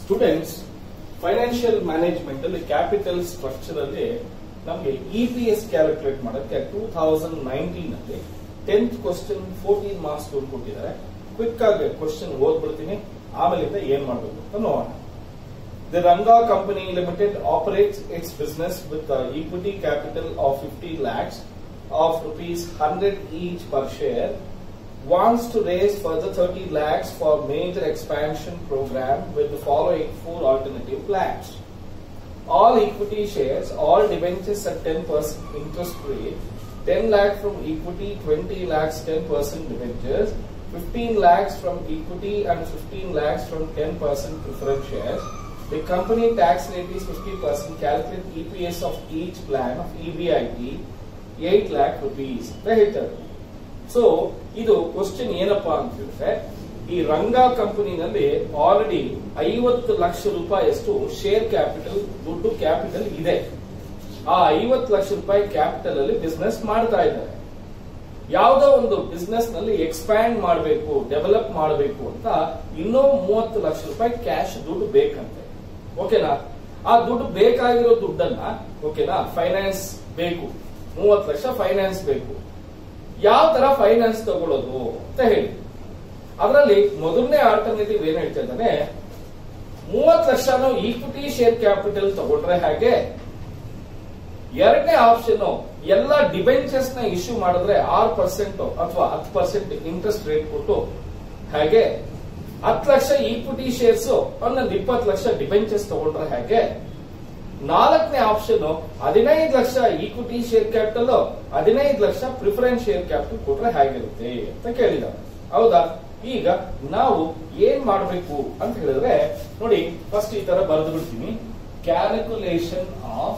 Students financial management ಅಲ್ಲಿ capital structure ಅಲ್ಲಿ ನಮಗೆ ಇ ಪಿ ಎಸ್ ಕ್ಯಾಲ್ಕುಲೇಟ್ ಮಾಡೋಕ್ಕೆ ಟೂ ತೌಸಂಡ್ ನೈನ್ಟೀನ್ ಅಲ್ಲಿ ಟೆಂತ್ ಕ್ವಶನ್ ಫೋರ್ಟೀನ್ ಮಾರ್ಕ್ಸ್ ಕೊಟ್ಟಿದ್ದಾರೆ ಕ್ವಿಕ್ ಆಗಿ ಕ್ವಶನ್ ಓದ್ಬಿಡ್ತೀನಿ ಆಮೇಲಿಂದ ಏನ್ ಮಾಡಬೇಕು ಅಂತ ನೋಡೋಣ The Ranga Company Limited operates its business with uh, equity capital of 50 lakhs of rupees 100 each per share. Wants to raise further 30 lakhs for major expansion program with the following four alternative plans. All equity shares, all debentures at 10% interest rate, 10 lakh from equity, 20 lakhs 10% debentures, 15 lakhs from equity and 15 lakhs from 10% preference shares. The company tax rate is 50%. Calculate EPS of each plan of EBIT 8 lakh rupees ಅಂತ ಹೇಳ್ತಾರೆ so ಇದು question ಏನಪ್ಪಾ ಅಂತ ಹೇಳಿದ್ರೆ ಈ ರಂಗ ಕಂಪನಿನಲ್ಲಿ already ಐವತ್ತು ಲಕ್ಷ ರೂಪಾಯಿಯಷ್ಟು share capital ದುಡ್ಡು ಕ್ಯಾಪಿಟಲ್ ಇದೆ ಆ ಐವತ್ತು ಲಕ್ಷ ರೂಪಾಯಿ ಕ್ಯಾಪಿಟಲ್ ಅಲ್ಲಿ ಬಿಸ್ನೆಸ್ ಮಾಡ್ತಾ ಇದ್ದಾರೆ ಯಾವುದೋ ಒಂದು ಬಿಸ್ನೆಸ್ ನಲ್ಲಿ ಎಕ್ಸ್ಪ್ಯಾಂಡ್ ಮಾಡಬೇಕು ಡೆವಲಪ್ ಮಾಡಬೇಕು ಅಂತ ಇನ್ನೂ ಮೂವತ್ತು ಲಕ್ಷ ರೂಪಾಯಿ ಕ್ಯಾಶ್ ದುಡ್ಡು ಬೇಕಂತೆ ಓಕೆನಾ ಆ ದುಡ್ಡು ಬೇಕಾಗಿರೋ ದುಡ್ಡನ್ನ ಓಕೆನಾ ಫೈನಾನ್ಸ್ ಬೇಕು ಮೂವತ್ತು ಲಕ್ಷ ಫೈನಾನ್ಸ್ ಬೇಕು ಯಾವ ತರ ಫೈನಾನ್ಸ್ ತಗೊಳ್ಳೋದು ಅಂತ ಹೇಳಿ ಅದರಲ್ಲಿ ಮೊದಲನೇ ಆಲ್ಟರ್ನೇಟಿವ್ ಏನ್ ಹೇಳ್ತಾ ಇದ್ದಾನೆ ಮೂವತ್ತು ಲಕ್ಷ ಈಕ್ವಿಟಿ ಶೇರ್ ಕ್ಯಾಪಿಟಲ್ ತಗೊಂಡ್ರೆ ಹಾಗೆ ಎರಡನೇ ಆಪ್ಷನ್ ಎಲ್ಲ ಡಿಬೆಂಚರ್ಸ್ ನ ಇಶ್ಯೂ ಮಾಡಿದ್ರೆ ಆರು ಪರ್ಸೆಂಟ್ ಅಥವಾ ಹತ್ತು ಪರ್ಸೆಂಟ್ ಇಂಟ್ರೆಸ್ಟ್ ರೇಟ್ ಕೊಟ್ಟು ಹಾಗೆ ಹತ್ತು ಲಕ್ಷ ಈಕ್ವಿಟಿ ಶೇರ್ಸ್ ಒಂದೊಂದು ಇಪ್ಪತ್ತು ಲಕ್ಷ ಡಿಬೆಂಚರ್ಸ್ ತಗೊಂಡ್ರೆ ಹಾಗೆ ನಾಲ್ಕನೇ ಆಪ್ಷನ್ ಹದಿನೈದು ಲಕ್ಷ ಈಕ್ವಿಟಿ ಶೇರ್ ಕ್ಯಾಪಿಟಲ್ ಹದಿನೈದು ಲಕ್ಷ ಪ್ರಿಫರೆನ್ಸ್ ಶೇರ್ ಕ್ಯಾಪಿಟಲ್ ಕೊಟ್ರೆ ಹೇಗಿರುತ್ತೆ ಅಂತ ಕೇಳಿದ ಹೌದಾ ಈಗ ನಾವು ಏನ್ ಮಾಡಬೇಕು ಅಂತ ಹೇಳಿದ್ರೆ ನೋಡಿ ಫಸ್ಟ್ ಈ ತರ ಬರೆದು ಬಿಡ್ತೀನಿ calculation of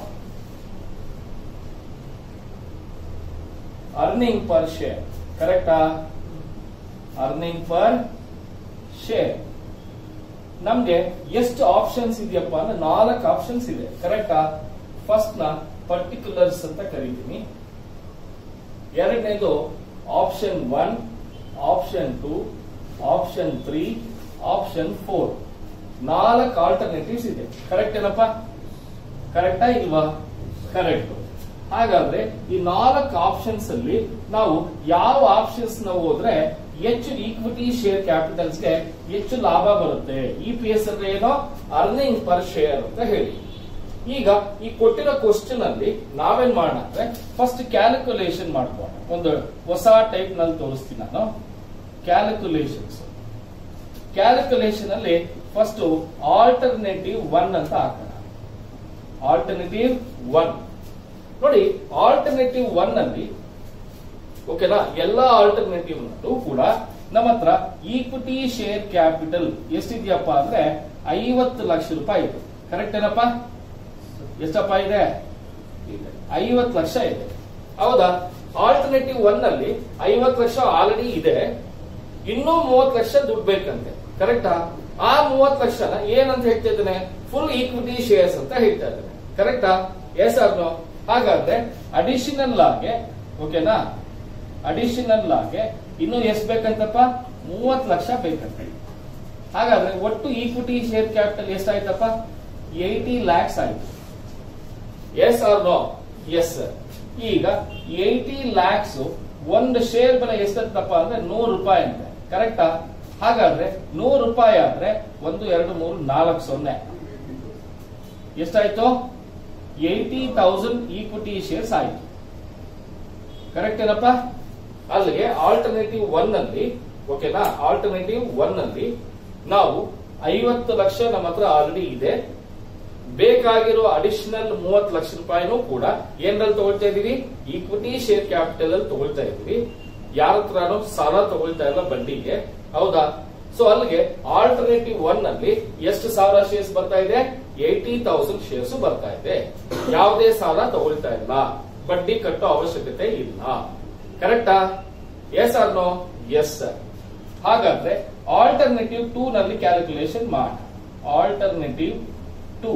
earning per share ಕರೆಕ್ಟಾ ಅರ್ನಿಂಗ್ ಪರ್ ಶೇರ್ ನಮ್ಗೆ ಎಷ್ಟು ಆಪ್ಷನ್ಸ್ ಇದೆಯಪ್ಪ ಅಂದ್ರೆ ನಾಲ್ಕು ಆಪ್ಷನ್ಸ್ ಇದೆ ಕರೆಕ್ಟಾ ಫಸ್ಟ್ ನ ಪರ್ಟಿಕ್ಯುಲರ್ಸ್ ಅಂತ ಕರಿತೀನಿ ಎರಡನೇದು option one option two option three option four ನಾಲ್ಕು ಆಲ್ಟರ್ನೇಟಿವ್ಸ್ ಇದೆ ಕರೆಕ್ಟ್ ಏನಪ್ಪ ಕರೆಕ್ಟಾ ಇಲ್ವಾ ಕರೆಕ್ಟ್ ಹಾಗಾದ್ರೆ ಈ ನಾಲ್ಕು ಆಪ್ಷನ್ಸ್ ಅಲ್ಲಿ ನಾವು ಯಾವ ಆಪ್ಷನ್ಸ್ ನಾವು ಹೋದ್ರೆ ಹೆಚ್ಚು ಈಕ್ವಿಟಿ ಶೇರ್ ಕ್ಯಾಪಿಟಲ್ಸ್ ಗೆ ಹೆಚ್ಚು ಲಾಭ ಬರುತ್ತೆ ಇ ಪಿ ಎಸ್ ಅಂದ್ರೆ ಏನೋ ಅರ್ನಿಂಗ್ ಪರ್ ಶೇರ್ ಅಂತ ಹೇಳಿ ಈಗ ಈ ಕೊಟ್ಟಿರೋ ಕ್ವಶನ್ ಅಲ್ಲಿ ನಾವೇನ್ ಮಾಡೋಣ ಅಂದ್ರೆ ಫಸ್ಟ್ ಕ್ಯಾಲ್ಕುಲೇಷನ್ ಮಾಡ್ಬೋಣ ಒಂದು ಹೊಸ ಟೈಪ್ ನಲ್ಲಿ ತೋರಿಸ್ತೀನಿ ನಾನು ಕ್ಯಾಲ್ಕುಲೇಷನ್ಸ್ ಕ್ಯಾಲ್ಕುಲೇಷನ್ ಅಲ್ಲಿ ಫಸ್ಟ್ ಆಲ್ಟರ್ನೇಟಿವ್ ಒನ್ ಅಂತ ಹಾಕೋಣ ಆಲ್ಟರ್ನೇಟಿವ್ ಒನ್ ನೋಡಿ ಆಲ್ಟರ್ನೇಟಿವ್ ಒನ್ ಅಲ್ಲಿ ಓಕೆನಾ ಎಲ್ಲ ಆಲ್ಟರ್ನೇಟಿವ್ ಕೂಡ ನಮ್ಮ ಹತ್ರ ಈಕ್ವಿಟಿ ಶೇರ್ ಕ್ಯಾಪಿಟಲ್ ಎಷ್ಟಿದೆಯಪ್ಪ ಅಂದ್ರೆ ಐವತ್ತು ಲಕ್ಷ ರೂಪಾಯಿ ಇದೆ ಕರೆಕ್ಟ್ ಏನಪ್ಪ ಎಷ್ಟಪ್ಪ ಇದೆ ಐವತ್ತು ಲಕ್ಷ ಇದೆ ಹೌದಾ ಆಲ್ಟರ್ನೇಟಿವ್ ಒನ್ ಅಲ್ಲಿ ಐವತ್ತು ಲಕ್ಷ ಆಲ್ರೆಡಿ ಇದೆ ಇನ್ನೂ ಮೂವತ್ತು ಲಕ್ಷ ದುಡ್ಡು ಬೇಕಂತೆ ಕರೆಕ್ಟಾ ಆ ಮೂವತ್ತು ಲಕ್ಷನ ಏನಂತ ಹೇಳ್ತಾ ಇದ್ದಾನೆ ಫುಲ್ ಈಕ್ವಿಟಿ ಶೇರ್ಸ್ ಅಂತ ಹೇಳ್ತಾ ಇದ್ದಾನೆ ಕರೆಕ್ಟಾ ಎಸ್ ಆರ್ನೋ ಹಾಗಾದ್ರೆ ಅಡಿಷನಲ್ ಆಗಿ ಓಕೆನಾ ಅಡಿಷನಲ್ ಆಗಿ ಇನ್ನು ಎಷ್ಟು ಬೇಕಂತಪ್ಪ ಮೂವತ್ತು ಲಕ್ಷ ಬೇಕಂತ ಹಾಗಾದ್ರೆ ಒಟ್ಟು ಈಕ್ವಿಟಿ ಶೇರ್ ಕ್ಯಾಪಿಟಲ್ ಎಷ್ಟಾಯ್ತಪ್ಪ ಏಯ್ಟಿ ಲ್ಯಾಕ್ಸ್ ಆಯ್ತು ಎಸ್ ಆರ್ ನೋ ಎಸ್ ಈಗ ಏಯ್ಟಿ ಲ್ಯಾಕ್ಸ್ ಒಂದು ಶೇರ್ ಬೆಲೆ ಎಷ್ಟಂತಪ್ಪ ಅಂದ್ರೆ ನೂರು ರೂಪಾಯಿ ಅಂತೆ ಕರೆಕ್ಟಾ ಹಾಗಾದ್ರೆ ನೂರು ರೂಪಾಯಿ ಆದ್ರೆ ಒಂದು ಎರಡು ಮೂರು ನಾಲ್ಕು ಸೊನ್ನೆ ಎಷ್ಟಾಯ್ತು ಏಯ್ಟಿ ತೌಸಂಡ್ ಈಕ್ವಿಟಿ ಶೇರ್ಸ್ ಆಯ್ತು ಕರೆಕ್ಟ್ ಏನಪ್ಪ ಅಲ್ಲಿಗೆ ಆಲ್ಟರ್ನೇಟಿವ್ ಒನ್ ಅಲ್ಲಿ ಓಕೆನಾ ಆಲ್ಟರ್ನೇಟಿವ್ ಒನ್ ಅಲ್ಲಿ ನಾವು ಐವತ್ತು ಲಕ್ಷ ನಮ್ಮ ಹತ್ರ ಆಲ್ರೆಡಿ ಇದೆ ಬೇಕಾಗಿರೋ ಅಡಿಷನಲ್ ಮೂವತ್ತು ಲಕ್ಷ ರೂಪಾಯಿನೂ ಕೂಡ ಏನ್ರಲ್ಲಿ ತಗೊಳ್ತಾ ಇದೀವಿ ಈಕ್ವಿಟಿ ಶೇರ್ ಕ್ಯಾಪಿಟಲ್ ಅಲ್ಲಿ ತಗೊಳ್ತಾ ಇದೀವಿ ಯಾರ ಹತ್ರನೂ ಸಾಲ ತಗೊಳ್ತಾ ಇಲ್ಲ ಬಡ್ಡಿಗೆ ಹೌದಾ ಸೊ ಅಲ್ಲಿಗೆ ಆಲ್ಟರ್ನೇಟಿವ್ ಒನ್ ಅಲ್ಲಿ ಎಷ್ಟು ಸಾವಿರ ಶೇರ್ಸ್ ಬರ್ತಾ ಇದೆ ಏಯ್ಟಿ ತೌಸಂಡ್ ಶೇರ್ಸ್ ಬರ್ತಾ ಇದೆ ಯಾವುದೇ ಸಾಲ ತಗೊಳ್ತಾ ಇಲ್ಲ ಬಡ್ಡಿ ಕಟ್ಟೋ ಅವಶ್ಯಕತೆ ಇಲ್ಲ ಕರೆಕ್ಟಾ yes or no yes sir ಹಾಗಾದ್ರೆ ಆಲ್ಟರ್ನೇಟಿವ್ ಟೂ ನಲ್ಲಿ ಕ್ಯಾಲ್ಕುಲೇಷನ್ ಮಾಡಿ ಆಲ್ಟರ್ನೇಟಿವ್ ಟೂ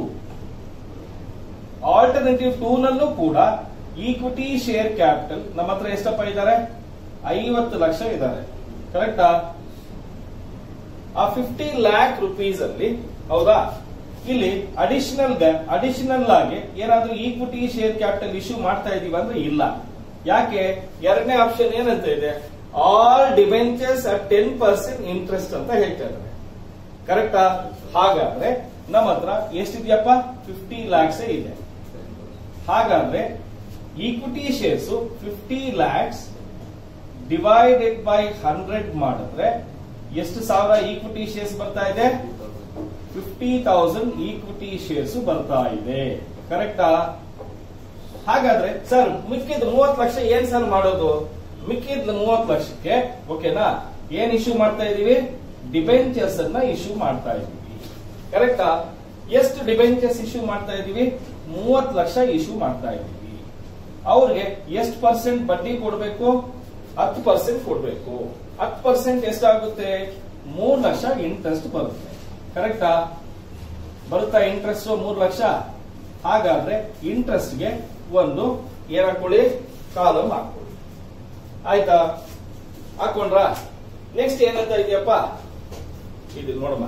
ಆಲ್ಟರ್ನೇಟಿವ್ ಟೂ ನಲ್ಲೂ ಕೂಡ ಈಕ್ವಿಟಿ ಶೇರ್ ಕ್ಯಾಪಿಟಲ್ ನಮ್ಮ ಹತ್ರ ಎಷ್ಟಪ್ಪ ಇದ್ದಾರೆ ಐವತ್ತು ಲಕ್ಷ ಇದ್ದಾರೆ ಕರೆಕ್ಟಾ ಆ ಫಿಫ್ಟಿ ಲ್ಯಾಕ್ ರುಪೀಸ್ ಅಲ್ಲಿ ಹೌದಾ ಇಲ್ಲಿ ಅಡಿಷನಲ್ ಅಡಿಷನಲ್ ಆಗಿ ಏನಾದ್ರೂ ಈಕ್ವಿಟಿ ಶೇರ್ ಕ್ಯಾಪಿಟಲ್ ಇಶ್ಯೂ ಮಾಡ್ತಾ ಇದೀವಿ ಅಂದ್ರೆ ಇಲ್ಲ ಯಾಕೆ ಎರಡನೇ ಆಪ್ಷನ್ ಏನಂತ ಇದೆ all debentures at ten percent interest ಅಂತ ಹೇಳ್ತಾ ಇದ್ದಾರೆ ಕರೆಕ್ಟಾ ಹಾಗಾದ್ರೆ ನಮ್ಮ ಹತ್ರ ಎಷ್ಟಿದೆಯಪ್ಪ ಫಿಫ್ಟಿ ಲ್ಯಾಕ್ಸ್ ಇದೆ ಹಾಗಾದ್ರೆ equity shares fifty lakhs divided by hundred ಮಾಡಿದ್ರೆ ಎಷ್ಟು ಸಾವಿರ ಈಕ್ವಿಟಿ ಶೇರ್ಸ್ ಬರ್ತಾ ಇದೆ ಫಿಫ್ಟಿ ತೌಸಂಡ್ ಈಕ್ವಿಟಿ ಶೇರ್ಸ್ ಬರ್ತಾ ಇದೆ ಕರೆಕ್ಟಾ ಹಾಗಾದ್ರೆ ಸರ್ ಮಿಕ್ಕಿದ ಮೂವತ್ತು ಲಕ್ಷ ಏನ್ ಸರ್ ಮಾಡೋದು ಮಿಕ್ಕಿದ ಮೂವತ್ತು ಲಕ್ಷಕ್ಕೆ ಓಕೆನಾ ಏನ್ ಇಶ್ಯೂ ಮಾಡ್ತಾ ಇದೀವಿ ಡಿಬೆಂಚರ್ಸ್ ಅನ್ನ ಇಶ್ಯೂ ಮಾಡ್ತಾ ಇದೀವಿ ಕರೆಕ್ಟಾ ಎಷ್ಟು ಡಿಬೆಂಚರ್ಸ್ ಇಶ್ಯೂ ಮಾಡ್ತಾ ಇದೀವಿ ಮೂವತ್ತು ಲಕ್ಷ ಇಶ್ಯೂ ಮಾಡ್ತಾ ಇದೀವಿ ಅವ್ರಿಗೆ ಎಷ್ಟು ಪರ್ಸೆಂಟ್ ಬಡ್ಡಿ ಕೊಡಬೇಕು ಹತ್ತು ಪರ್ಸೆಂಟ್ ಕೊಡಬೇಕು ಹತ್ತು ಪರ್ಸೆಂಟ್ ಎಷ್ಟಾಗುತ್ತೆ ಮೂರ್ ಲಕ್ಷ ಇಂಟ್ರೆಸ್ಟ್ ಬರುತ್ತೆ ಕರೆಕ್ಟಾ ಬರುತ್ತಾ ಇಂಟ್ರೆಸ್ಟ್ ಮೂರ್ ಲಕ್ಷ ಹಾಗಾದ್ರೆ ಇಂಟ್ರೆಸ್ಟ್ ಗೆ ಒಂದು ಏನ್ ಹಾಕೊಳ್ಳಿ ಕಾಲಮ್ ಹಾಕೊಳ್ಳಿ ಆಯ್ತಾ ಹಾಕೊಂಡ್ರ ನೆಕ್ಸ್ಟ್ ಏನಂತ ಇದೆಯಪ್ಪ ಇದು ನೋಡಮ್ಮ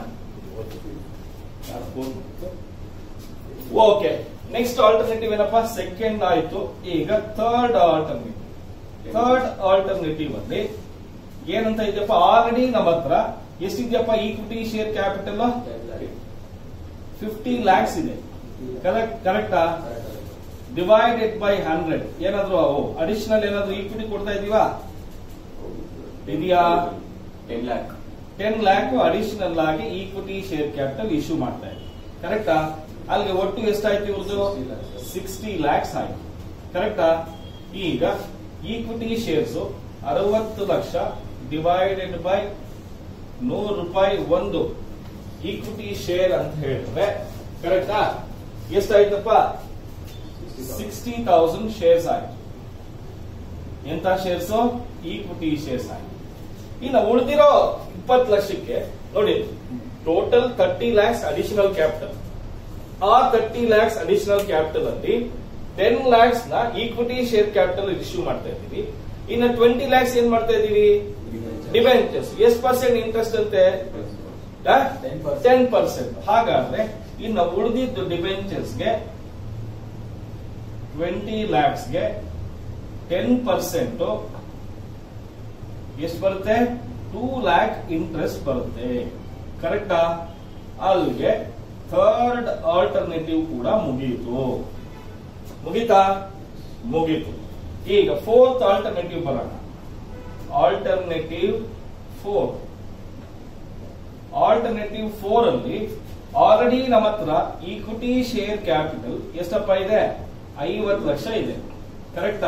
ಓಕೆ ನೆಕ್ಸ್ಟ್ ಆಲ್ಟರ್ನೇಟಿವ್ ಏನಪ್ಪ ಸೆಕೆಂಡ್ ಆಯ್ತು ಈಗ ಥರ್ಡ್ ಆಲ್ಟರ್ನೇಟಿವ್ ಥರ್ಡ್ ಆಲ್ಟರ್ನೇಟಿವ್ ಅಲ್ಲಿ ಏನಂತ ಇದೆಯಪ್ಪ ಆಲ್ರೆಡಿ ನಮ್ಮ ಹತ್ರ ಎಷ್ಟಿದೆಯಪ್ಪ equity share capital fifty lakhs ಇದೆ ಕರೆಕ್ಟ್ ಕರೆಕ್ಟಾ ಡಿವೈಡೆಡ್ ಬೈ ಹಂಡ್ರೆಡ್ ಏನಾದ್ರು ಅವು ಅಡಿಷನಲ್ ಏನಾದ್ರು ಈಕ್ವಿಟಿ ಕೊಡ್ತಾ ಇದೀವಾ ಇದೆಯಾ ten lakh ten lakh additional ಆಗಿ ಈಕ್ವಿಟಿ ಶೇರ್ ಕ್ಯಾಪಿಟಲ್ ಇಶ್ಯೂ ಮಾಡ್ತಾ ಇದೆ ಕರೆಕ್ಟಾ ಅಲ್ಲಿಗೆ ಒಟ್ಟು ಎಷ್ಟಾಯ್ತು ಇವ್ರದ್ದು 60 lakhs. ಸಿಕ್ಸ್ಟಿ ಲ್ಯಾಕ್ಸ್ ಆಯ್ತು ಕರೆಕ್ಟಾ ಈಗ ಈಕ್ವಿಟಿ ಶೇರ್ಸ್ ಅರವತ್ತು ಲಕ್ಷ ಡಿವೈಡೆಡ್ ಬೈ ನೂರು ರೂಪಾಯಿ ಒಂದು ಈಕ್ವಿಟಿ ಶೇರ್ ಅಂತ ಹೇಳಿದ್ರೆ ಕರೆಕ್ಟಾ ಎಷ್ಟಾಯ್ತಪ್ಪ ಸಿಕ್ಸ್ಟಿ ತೌಸಂಡ್ ಶೇರ್ಸ್ ಆಯ್ತು ಎಂತ ಶೇರ್ಸ್ ಈಕ್ವಿಟಿ ಶೇರ್ಸ್ ಆಯ್ತು ಇನ್ನು ಉಳಿದಿರೋ ಇಪ್ಪತ್ತು ಲಕ್ಷಕ್ಕೆ ನೋಡಿ total thirty lakhs additional capital ಆ ತರ್ಟಿ ಲ್ಯಾಕ್ಸ್ ಅಡಿಷನಲ್ ಕ್ಯಾಪಿಟಲ್ ಅಲ್ಲಿ ಟೆನ್ ಲ್ಯಾಕ್ಸ್ ನ ಈಕ್ವಿಟಿ ಶೇರ್ ಕ್ಯಾಪಿಟಲ್ ಇಶ್ಯೂ ಮಾಡ್ತಾ ಇದ್ದೀವಿ ಇನ್ನು ಟ್ವೆಂಟಿ ಲ್ಯಾಕ್ಸ್ ಏನ್ ಮಾಡ್ತಾ ಇದೀವಿ ಡಿಬೆಂಚರ್ಸ್ ಎಷ್ಟು ಪರ್ಸೆಂಟ್ ಇಂಟ್ರೆಸ್ಟ್ ಅಂತೆ ಟೆನ್ ಪರ್ಸೆಂಟ್ ಹಾಗಾದ್ರೆ ಇನ್ನು ಉಳಿದಿದ್ದು ಡಿಬೆಂಚರ್ಸ್ಗೆ ಟ್ವೆಂಟಿ ಲ್ಯಾಕ್ಸ್ಗೆ ಟೆನ್ ಪರ್ಸೆಂಟ್ ಎಷ್ಟು ಬರುತ್ತೆ ಟೂ ಲ್ಯಾಕ್ ಇಂಟ್ರೆಸ್ಟ್ ಬರುತ್ತೆ ಕರೆಕ್ಟಾ ಅಲ್ಲಿಗೆ ಥರ್ಡ್ ಆಲ್ಟರ್ನೇಟಿವ್ ಕೂಡ ಮುಗಿಯಿತು ಮುಗೀತಾ ಮುಗೀತು ಈಗ ಫೋರ್ತ್ ಆಲ್ಟರ್ನೇಟಿವ್ ಬರೋಣ ಆಲ್ಟರ್ನೇಟಿವ್ ಫೋರ್ ಆಲ್ಟರ್ನೇಟಿವ್ ಫೋರ್ ಅಲ್ಲಿ ಆಲ್ರೆಡಿ ನಮ್ಮ ಹತ್ರ ಈಕ್ವಿಟಿ ಶೇರ್ ಕ್ಯಾಪಿಟಲ್ ಎಷ್ಟಪ್ಪ ಇದೆ ಐವತ್ತು ಲಕ್ಷ ಇದೆ ಕರೆಕ್ಟಾ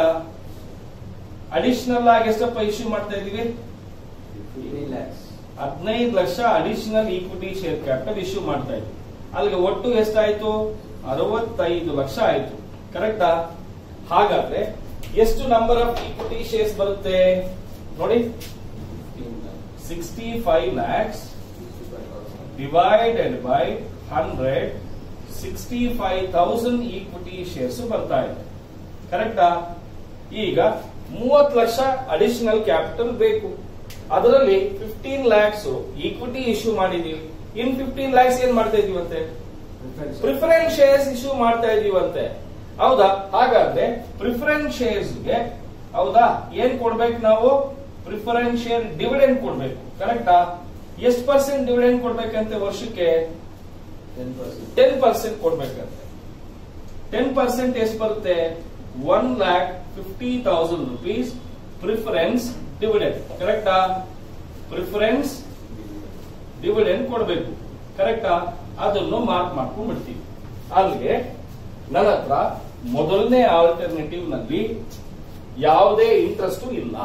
ಅಡಿಷನಲ್ ಆಗಿ ಎಷ್ಟಪ್ಪ ಇಶ್ಯೂ ಮಾಡ್ತಾ ಇದೀವಿ ಫಿಫ್ಟೀನ್ ಲ್ಯಾಕ್ಸ್ ಹದಿನೈದು ಲಕ್ಷ additional equity share capital issue ಮಾಡ್ತಾ ಇದ್ವಿ ಅಲ್ಲಿಗೆ ಒಟ್ಟು ಎಷ್ಟಾಯ್ತು ಅರವತ್ತೈದು ಲಕ್ಷ ಆಯ್ತು ಕರೆಕ್ಟಾ ಹಾಗಾದ್ರೆ ಎಷ್ಟು ನಂಬರ್ ಆಫ್ ಈಕ್ವಿಟಿ ಶೇರ್ಸ್ ಬರುತ್ತೆ ನೋಡಿ fifteen lakhs sixty five lakhs fifty five thousand divided by hundred sixty five thousand equity shares ಬರ್ತಾ ಇದೆ ಕರೆಕ್ಟಾ ಈಗ ಮೂವತ್ತು ಲಕ್ಷ ಅಡಿಷನಲ್ ಕ್ಯಾಪಿಟಲ್ ಬೇಕು ಅದರಲ್ಲಿ ಫಿಫ್ಟೀನ್ ಲ್ಯಾಕ್ಸ್ ಈಕ್ವಿಟಿ ಇಶ್ಯೂ ಮಾಡಿದೀವಿ ಇನ್ ಫಿಫ್ಟೀನ್ ಲ್ಯಾಕ್ಸ್ ಏನ್ ಮಾಡ್ತಾ ಇದೀವಂತೆ ಪ್ರಿಫರೆನ್ಸ್ ಶೇರ್ಸ್ ಇಶ್ಯೂ ಮಾಡ್ತಾ ಇದೀವಂತೆ ಹೌದಾ ಹಾಗಾದ್ರೆ ಪ್ರಿಫರೆನ್ಸ್ ಶೇರ್ಸ್ ಗೆ ಹೌದಾ ಏನ್ ಕೊಡ್ಬೇಕು ನಾವು ಪ್ರಿಫರೆನ್ಸ್ ಶೇರ್ ಡಿವಿಡೆಂಡ್ ಕೊಡ್ಬೇಕು ಕರೆಕ್ಟಾ ಎಷ್ಟು ಪರ್ಸೆಂಟ್ ಡಿವಿಡೆಂಡ್ ಕೊಡ್ಬೇಕಂತೆ ವರ್ಷಕ್ಕೆ ಟೆನ್ ಪರ್ಸೆಂಟ್ ಟೆನ್ ಪರ್ಸೆಂಟ್ ಕೊಡ್ಬೇಕಂತೆ ಟೆನ್ ಪರ್ಸೆಂಟ್ ಎಷ್ಟು ಬರುತ್ತೆ one lakh fifty thousand rupees preference dividend ಕರೆಕ್ಟಾ ಪ್ರಿಫರೆನ್ಸ್ ಡಿವಿಡೆಂಡ್ ಕೊಡಬೇಕು ಕರೆಕ್ಟಾ ಅದನ್ನು ಮಾರ್ಕ್ ಮಾಡ್ಕೊಂಡ್ ಬಿಡ್ತೀವಿ ಅಲ್ಲಿಗೆ ನನ್ನ ಹತ್ರ ಮೊದಲನೇ ಆಲ್ಟರ್ನೇಟಿವ್ ನಲ್ಲಿ ಯಾವುದೇ ಇಂಟ್ರೆಸ್ಟ್ ಇಲ್ಲ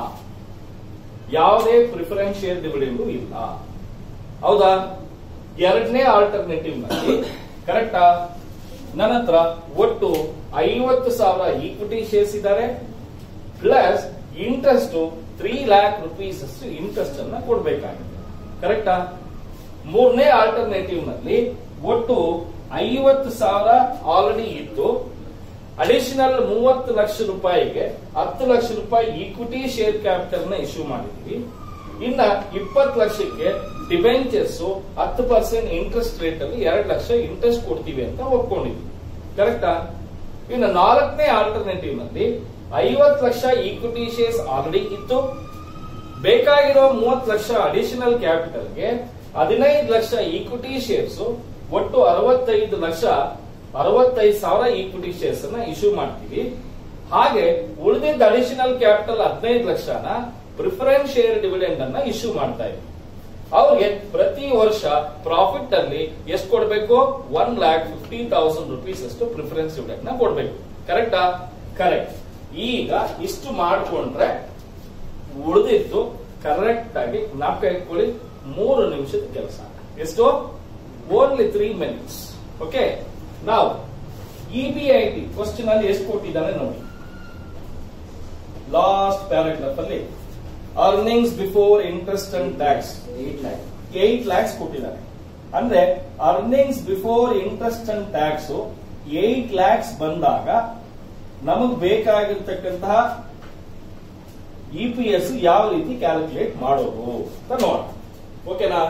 ಯಾವುದೇ ಪ್ರಿಫರೆನ್ಸ್ ಶೇರ್ ಡಿವಿಡೆಂಡು ಇಲ್ಲ ಹೌದಾ ಎರಡನೇ ಆಲ್ಟರ್ನೇಟಿವ್ ನಲ್ಲಿ ಕರೆಕ್ಟಾ ನನ್ನ ಹತ್ರ ಒಟ್ಟು ಐವತ್ತು ಸಾವಿರ ಈಕ್ವಿಟಿ ಶೇರ್ಸ್ ಇದ್ದಾರೆ plus interest three lakh rupees ಅಷ್ಟು ಇಂಟ್ರೆಸ್ಟ್ ಅನ್ನ ಕೊಡಬೇಕಾಗಿದೆ ಕರೆಕ್ಟಾ ಮೂರನೇ ಆಲ್ಟರ್ನೇಟಿವ್ ನಲ್ಲಿ ಒಟ್ಟು ಐವತ್ತು ಸಾವಿರ ಆಲ್ರೆಡಿ ಇತ್ತು ಅಡಿಷನಲ್ ಮೂವತ್ತು ಲಕ್ಷ ರೂಪಾಯಿಗೆ ಹತ್ತು ಲಕ್ಷ ರೂಪಾಯಿ ಈಕ್ವಿಟಿ ಶೇರ್ ಕ್ಯಾಪಿಟಲ್ ನ ಇಶ್ಯೂ ಮಾಡಿದ್ವಿ ಇನ್ನ ಇಪ್ಪತ್ತು ಲಕ್ಷಕ್ಕೆ ಡಿಬೆಂಚರ್ಸ್ ಹತ್ತು ಪರ್ಸೆಂಟ್ ಇಂಟ್ರೆಸ್ಟ್ ರೇಟ್ ಅಲ್ಲಿ ಎರಡು ಲಕ್ಷ ಇಂಟ್ರೆಸ್ಟ್ ಕೊಡ್ತೀವಿ ಅಂತ ಒಪ್ಕೊಂಡಿದ್ವಿ ಕರೆಕ್ಟಾ ಇನ್ನು ನಾಲ್ಕನೇ ಆಲ್ಟರ್ನೇಟಿವ್ ನಲ್ಲಿ ಐವತ್ತು ಲಕ್ಷ ಈಕ್ವಿಟಿ ಶೇರ್ಸ್ ಆಲ್ರೆಡಿ ಇತ್ತು ಬೇಕಾಗಿರೋ ಮೂವತ್ತು ಲಕ್ಷ ಅಡಿಷನಲ್ ಕ್ಯಾಪಿಟಲ್ಗೆ ಹದಿನೈದು ಲಕ್ಷ ಈಕ್ವಿಟಿ ಶೇರ್ಸ್ ಒಟ್ಟು ಅರವತ್ತೈದು ಲಕ್ಷ ಅರವತ್ತೈದು ಸಾವಿರ ಈಕ್ವಿಟಿ ಶೇರ್ಸ್ ಅನ್ನ ಇಶ್ಯೂ ಮಾಡ್ತೀವಿ ಹಾಗೆ ಉಳಿದಿದ್ದ ಅಡಿಷನಲ್ ಕ್ಯಾಪಿಟಲ್ ಹದಿನೈದು ಲಕ್ಷನ ಪ್ರಿಫರೆನ್ಸ್ ಶೇರ್ ಡಿವಿಡೆಂಡ್ ಅನ್ನ ಇಶ್ಯೂ ಮಾಡ್ತಾ ಇದ್ವಿ ಅವ್ರಿಗೆ ಪ್ರತಿ ವರ್ಷ ಪ್ರಾಫಿಟ್ ಅಲ್ಲಿ ಎಷ್ಟು ಕೊಡಬೇಕು one lakh fifty thousand rupees ಅಷ್ಟು ಪ್ರಿಫರೆನ್ಸ್ ಡಿವಿಡೆಂಡ್ ನ ಕೊಡ್ಬೇಕು ಕರೆಕ್ಟಾ ಕರೆಕ್ಟ್ ಈಗ ಇಷ್ಟು ಮಾಡ್ಕೊಂಡ್ರೆ ಉಳಿದಿದ್ದು ಕರೆಕ್ಟ್ ಆಗಿ ಜ್ಞಾಪಕ ಇಟ್ಕೊಳ್ಳಿ ಮೂರು ನಿಮಿಷದ ಕೆಲಸ ಎಷ್ಟು ಓನ್ಲಿ ತ್ರೀ ಮಿನಿಟ್ಸ್ ಓಕೆ ನಾವು E B I T question ಅಲ್ಲಿ ಎಷ್ಟು ಕೊಟ್ಟಿದ್ದಾನೆ ನೋಡಿ ಲಾಸ್ಟ್ ಪ್ಯಾರಾಗ್ರಾಫ್ ಅಲ್ಲಿ earnings before interest and tax eight lakh eight lakhs ಕೊಟ್ಟಿದ್ದಾರೆ ಅಂದ್ರೆ earnings before interest and tax eight lakhs ಬಂದಾಗ ನಮಗ್ ಬೇಕಾಗಿರ್ತಕ್ಕಂತಹ ಇ ಪಿ ಎಸ್ ಯಾವ ರೀತಿ ಕ್ಯಾಲ್ಕುಲೇಟ್ ಮಾಡೋದು ಅಂತ ನೋಡೋಣ ಓಕೆನಾ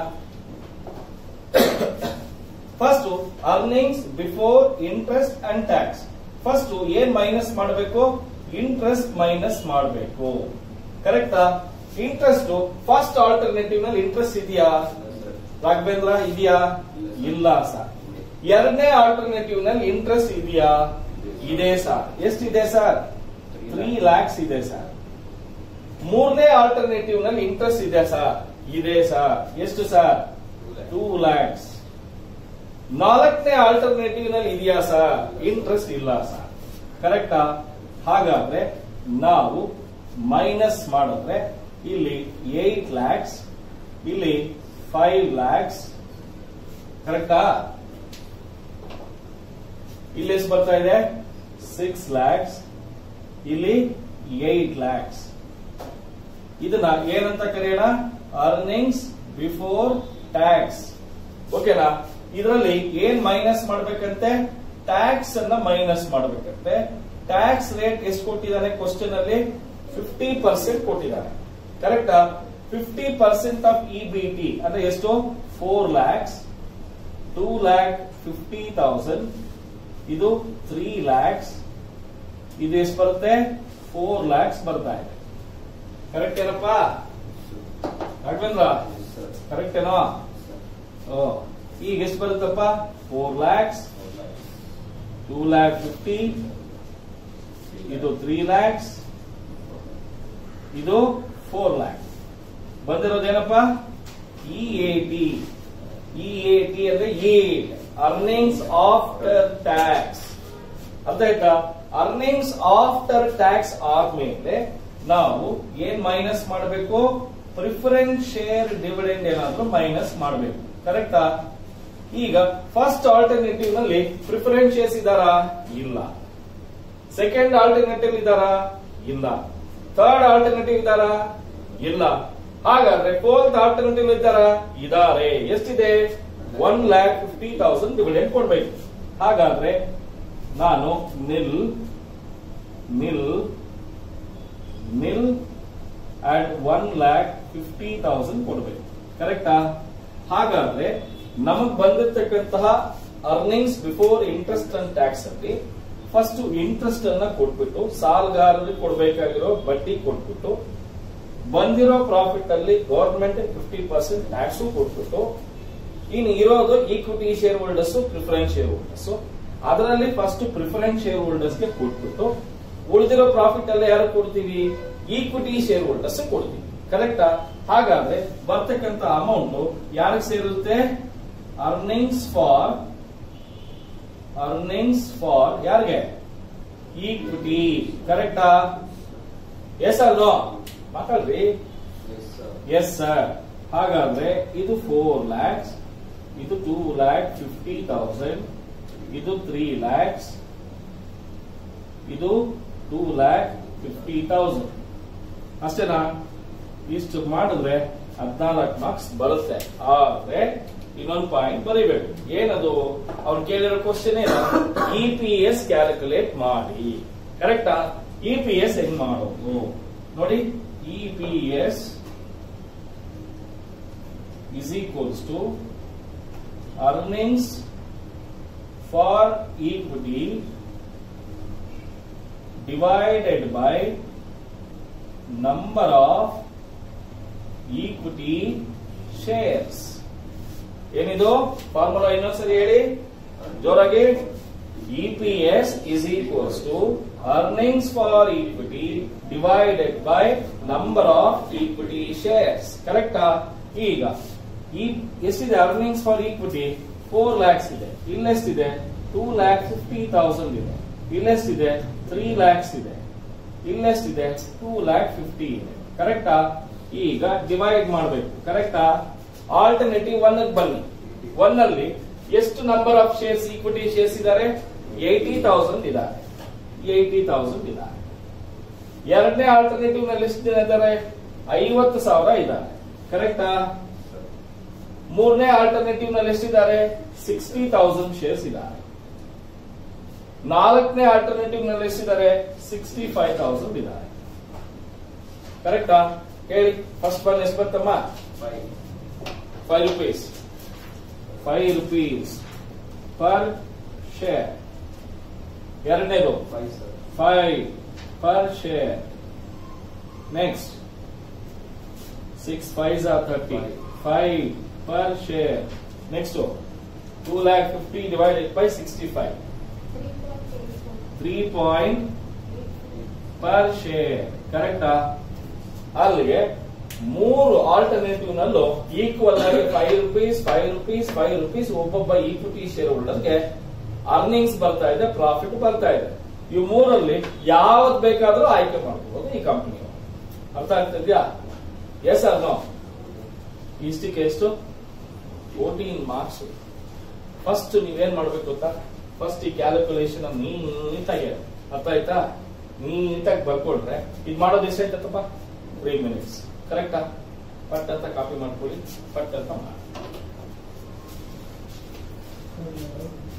first earnings before interest and tax first ಏನ್ ಮೈನಸ್ ಮಾಡಬೇಕು ಇಂಟ್ರೆಸ್ಟ್ ಮೈನಸ್ ಮಾಡಬೇಕು ಕರೆಕ್ಟಾ ಇಂಟ್ರೆಸ್ಟ್ ಫಸ್ಟ್ ಆಲ್ಟರ್ನೇಟಿವ್ ನಲ್ಲಿ ಇಂಟ್ರೆಸ್ಟ್ ಇದೆಯಾ ರಾಘವೇಂದ್ರ ಇದೆಯಾ ಇಲ್ಲ ಸರ್ ಎರಡನೇ ಆಲ್ಟರ್ನೇಟಿವ್ ನಲ್ಲಿ ಇಂಟ್ರೆಸ್ಟ್ ಇದೆಯಾ ಇದೆ ಸರ್ ಎಷ್ಟಿದೆ ಸರ್ ತ್ರೀ ಲ್ಯಾಕ್ಸ್ ಇದೆ ಸರ್ ಮೂರನೇ ಆಲ್ಟರ್ನೇಟಿವ್ ನಲ್ಲಿ ಇಂಟ್ರೆಸ್ಟ್ ಇದೆ ಸರ್ ಇದೆ ಸರ್ ಎಷ್ಟು ಸರ್ ಟೂ ಲ್ಯಾಕ್ಸ್ ನಾಲ್ಕನೇ ಆಲ್ಟರ್ನೇಟಿವ್ ನಲ್ಲಿ ಇದೆಯಾ ಸರ್ ಇಂಟ್ರೆಸ್ಟ್ ಇಲ್ಲ ಸರ್ ಕರೆಕ್ಟಾ ಹಾಗಾದ್ರೆ ನಾವು ಮೈನಸ್ ಮಾಡಿದ್ರೆ ಇಲ್ಲಿ ಏಟ್ ಲ್ಯಾಕ್ಸ್ ಇಲ್ಲಿ ಫೈವ್ ಲ್ಯಾಕ್ಸ್ ಕರೆಕ್ಟಾ ಇಲ್ಲಿ ಎಷ್ಟು ಬರ್ತಾ ಇದೆ ಸಿಕ್ಸ್ ಲ್ಯಾಕ್ಸ್ ಇಲ್ಲಿ ಏಟ್ ಲ್ಯಾಕ್ಸ್ ಇದನ್ನ ಏನಂತ ಕರೆಯೋಣ ಅರ್ನಿಂಗ್ಸ್ ಬಿಫೋರ್ ಟ್ಯಾಕ್ಸ್ ಓಕೆನಾ ಇದರಲ್ಲಿ ಏನ್ ಮೈನಸ್ ಮಾಡ್ಬೇಕಂತೆ ಟ್ಯಾಕ್ಸ್ ಅನ್ನ ಮೈನಸ್ ಮಾಡ್ಬೇಕಂತೆ ಟ್ಯಾಕ್ಸ್ ರೇಟ್ ಎಷ್ಟು ಕೊಟ್ಟಿದ್ದಾನೆ ಕ್ವಶನ್ ಅಲ್ಲಿ ಫಿಫ್ಟಿ ಪರ್ಸೆಂಟ್ ಕೊಟ್ಟಿದ್ದಾನೆ ಕರೆಕ್ಟಾ fifty percent of E B T ಅಂದ್ರೆ ಎಷ್ಟು four lakhs two lakh fifty thousand ಇದು ತ್ರೀ ಲ್ಯಾಕ್ಸ್ ಇದು ಎಷ್ಟು ಬರುತ್ತೆ ಫೋರ್ ಲ್ಯಾಕ್ಸ್ ಬರ್ತಾ ಇದೆ ಕರೆಕ್ಟ್ ಏನಪ್ಪಾ ರಾಘವೇಂದ್ರ ಕರೆಕ್ಟ್ ಏನೋ ಓ ಈಗ ಎಷ್ಟು ಬರುತ್ತಪ್ಪ four lakhs two lakh fifty ಇದು ತ್ರೀ ಲ್ಯಾಕ್ಸ್ ಇದು ಫೋರ್ ಲ್ಯಾಕ್ ಬಂದಿರೋದೇನಪ್ಪ E A T E A T ಅಂದ್ರೆ ಏಟ್ ಅರ್ನಿಂಗ್ಸ್ ಆಫ್ಟರ್ ಟ್ಯಾಕ್ಸ್ ಅರ್ಥ ಆಯ್ತಾ ಅರ್ನಿಂಗ್ಸ್ ಆಫ್ಟರ್ ಟ್ಯಾಕ್ಸ್ ಆದ್ಮೇಲೆ ನಾವು ಏನ್ ಮೈನಸ್ ಮಾಡಬೇಕು ಪ್ರಿಫರೆನ್ಸ್ ಶೇರ್ ಡಿವಿಡೆಂಡ್ ಏನಾದ್ರೂ ಮೈನಸ್ ಮಾಡಬೇಕು ಕರೆಕ್ಟಾ ಈಗ ಫಸ್ಟ್ ಆಲ್ಟರ್ನೇಟಿವ್ ನಲ್ಲಿ ಪ್ರಿಫರೆನ್ಸ್ ಶೇರ್ಸ್ ಇದಾರಾ ಇಲ್ಲ ಸೆಕೆಂಡ್ ಆಲ್ಟರ್ನೇಟಿವ್ ಇದಾರಾ ಇಲ್ಲ ಥರ್ಡ್ ಆಲ್ಟರ್ನೇಟಿವ್ ಇದಾರಾ ಇಲ್ಲ ಹಾಗಾದ್ರೆ ಫೋರ್ತ್ ಆಲ್ಟರ್ನೇಟಿವ್ ಇದ್ದಾರಾ ಇದಾರೆ ಎಷ್ಟಿದೆ one lakh fifty thousand dividend ಕೊಡ್ಬೇಕು ಹಾಗಾದ್ರೆ ನಾನು nil nil nil and one lakh fifty thousand ಕೊಡ್ಬೇಕು ಕರೆಕ್ಟಾ ಹಾಗಾದ್ರೆ ನಮಗ್ ಬಂದಿರತಕ್ಕಂತಹ earnings before interest and tax ಅಲ್ಲಿ ಫಸ್ಟ್ ಇಂಟ್ರೆಸ್ಟ್ ಅನ್ನ ಕೊಟ್ಬಿಟ್ಟು ಸಾಲಗಾರರಿಗೆ ಕೊಡ್ಬೇಕಾಗಿರೋ ಬಡ್ಡಿ ಕೊಟ್ಬಿಟ್ಟು ಬಂದಿರೋ ಪ್ರಾಫಿಟ್ ಅಲ್ಲಿ ಗವರ್ಮೆಂಟ್ ಫಿಫ್ಟಿ ಪರ್ಸೆಂಟ್ ಟ್ಯಾಕ್ಸ್ ಕೊಟ್ಬಿಟ್ಟು ಇನ್ನು ಇರೋದು equity shareholders preference shareholders ಅದರಲ್ಲಿ ಫಸ್ಟ್ ಪ್ರಿಫರೆನ್ಸ್ ಶೇರ್ ಹೋಲ್ಡರ್ಸ್ ಗೆ ಕೊಟ್ಬಿಟ್ಟು ಉಳಿದಿರೋ ಪ್ರಾಫಿಟ್ ಎಲ್ಲ ಯಾರು ಕೊಡ್ತೀವಿ ಈಕ್ವಿಟಿ ಶೇರ್ ಹೋಲ್ಡರ್ಸ್ ಕೊಡ್ತೀವಿ ಕರೆಕ್ಟಾ ಹಾಗಾದ್ರೆ ಬರ್ತಕ್ಕಂತ ಅಮೌಂಟ್ ಯಾರಿಗೆ ಸೇರುತ್ತೆ ಅರ್ನಿಂಗ್ಸ್ ಫಾರ್ ಅರ್ನಿಂಗ್ಸ್ ಫಾರ್ ಯಾರಿಗೆ ಈಕ್ವಿಟಿ ಕರೆಕ್ಟಾ ಎಸ್ ಅಲ್ವಾ ಮಾತಾಡ್ರಿ ಎಸ್ ಸರ್ ಹಾಗಾದ್ರೆ ಇದು ಫೋರ್ ಲ್ಯಾಕ್ಸ್ ಇದು ಟೂ ಲ್ಯಾಕ್ ಫಿಫ್ಟಿ ತೌಸಂಡ್ ಇದು ತ್ರೀ ಲ್ಯಾಕ್ಸ್ ಇದು ಟೂ ಲ್ಯಾಕ್ ಫಿಫ್ಟಿ ತೌಸಂಡ್ ಅಷ್ಟೇನಾ ಇಷ್ಟು ಮಾಡಿದ್ರೆ ಹದಿನಾಲ್ಕು ಮಾರ್ಕ್ಸ್ ಬರುತ್ತೆ ಆದ್ರೆ ಇನ್ನೊಂದು ಪಾಯಿಂಟ್ ಬರೀಬೇಕು ಏನದು ಅವ್ರು ಕೇಳಿರೋ ಕ್ವಶನ್ ಏನು ಇ ಪಿ ಎಸ್ ಕ್ಯಾಲ್ಕುಲೇಟ್ ಮಾಡಿ ಕರೆಕ್ಟಾ ಇ ಪಿ ಎಸ್ ಹೆಂಗ್ ಮಾಡೋದು ನೋಡಿ E P S is equals to earnings for equity divided by number of equity shares ಏನಿದು ಫಾರ್ಮುಲಾ ಇನ್ನೊಂದ್ಸರಿ ಹೇಳಿ ಜೋರಾಗಿ E P S is equals to earnings for equity divided by number of equity shares ಕರೆಕ್ಟಾ ಈಗ ಈ ಎಷ್ಟಿದೆ earnings for equity four lakhs ಇದೆ ಇಲ್ಲೆಷ್ಟಿದೆ ಟೂ ಲ್ಯಾಕ್ ಫಿಫ್ಟಿ ತೌಸಂಡ್ ಇದೆ ಇಲ್ಲೆಷ್ಟಿದೆ ತ್ರೀ ಲ್ಯಾಕ್ಸ್ ಇದೆ ಇಲ್ಲೆಷ್ಟಿದೆ ಟೂ ಲ್ಯಾಕ್ ಫಿಫ್ಟಿ ಇದೆ ಕರೆಕ್ಟಾ ಈಗ ಡಿವೈಡ್ ಮಾಡಬೇಕು ಕರೆಕ್ಟಾ ಆಲ್ಟರ್ನೇಟಿವ್ ಒನ್ ಬನ್ನಿ ಒನ್ ಅಲ್ಲಿ ಎಷ್ಟು number of shares equity shares ಇದ್ದಾರೆ ಏಯ್ಟಿ ತೌಸಂಡ್ ಇದ್ದಾರೆ ಏಯ್ಟಿ ತೌಸಂಡ್ ಇದ್ದಾರೆ ಎರಡನೇ ಆಲ್ಟರ್ನೇಟಿವ್ ನಲ್ಲಿ ಎಷ್ಟು ಜನ ಇದ್ದಾರೆ ಐವತ್ತು ಸಾವಿರ ಇದ್ದಾರೆ ಕರೆಕ್ಟಾ ಮೂರನೇ ಆಲ್ಟರ್ನೇಟಿವ್ ನಲ್ಲಿ ಎಷ್ಟಿದ್ದಾರೆ ಸಿಕ್ಸ್ಟಿ ತೌಸಂಡ್ ಶೇರ್ಸ್ ಇದ್ದಾರೆ ನಾಲ್ಕನೇ ಆಲ್ಟರ್ನೇಟಿವ್ ನಲ್ಲಿ ಎಷ್ಟಿದ್ದಾರೆ ಸಿಕ್ಸ್ಟಿ ಫೈವ್ ತೌಸಂಡ್ ಇದ್ದಾರೆ ಕರೆಕ್ಟಾ ಹೇಳಿ ಫಸ್ಟ್ ಒನ್ ಎಷ್ಟು ಬರ್ತಮ್ಮ Five. Five rupees five rupees per share ಎರಡನೇದು Five, sir. Five per share next six five or thirty five per share next two lakh fifty divided by sixty five three point per share ಕರೆಕ್ಟಾ ಅಲ್ಲಿಗೆ ಮೂರು ಆಲ್ಟರ್ನೇಟಿವ್ ನಲ್ಲೂ equal ಆಗಿ five rupees five rupees five rupees ಒಬ್ಬೊಬ್ಬ equity share ಹೋಲ್ಡರ್ಗೆ earnings ಬರ್ತಾ ಇದೆ ಪ್ರಾಫಿಟ್ ಬರ್ತಾ ಇದೆ ಇವು ಮೂರಲ್ಲಿ ಯಾವ್ದು ಬೇಕಾದ್ರೂ ಆಯ್ಕೆ ಮಾಡ್ಕೋಬಹುದು ಈ ಕಂಪನಿ ಅರ್ಥ ಆಗ್ತಿದ್ಯಾ ಎಸ್ ಅರ್ ನೋ ಇಷ್ಟಕ್ಕೆ ಎಷ್ಟು ಫೋರ್ಟೀನ್ ಮಾರ್ಕ್ಸ್ ಫಸ್ಟ್ ನೀವೇನ್ ಮಾಡ್ಬೇಕು ಗೊತ್ತಾ ಫಸ್ಟ್ ಈ ಕ್ಯಾಲ್ಕುಲೇಷನ್ ನೀಟಾಗಿ ಅರ್ಥ ಆಯ್ತಾ ನೀಟಾಗಿ ಬರ್ಕೊಟ್ರೆ ಇದು ಮಾಡೋದು ಎಷ್ಟಾಯ್ತಪ್ಪ ತ್ರೀ ಮಿನಿಟ್ಸ್ ಕರೆಕ್ಟಾ ಪಟ್ ಅಂತ ಕಾಪಿ ಮಾಡ್ಕೊಳ್ಳಿ ಪಟ್ ಅಂತ ಮಾಡಿ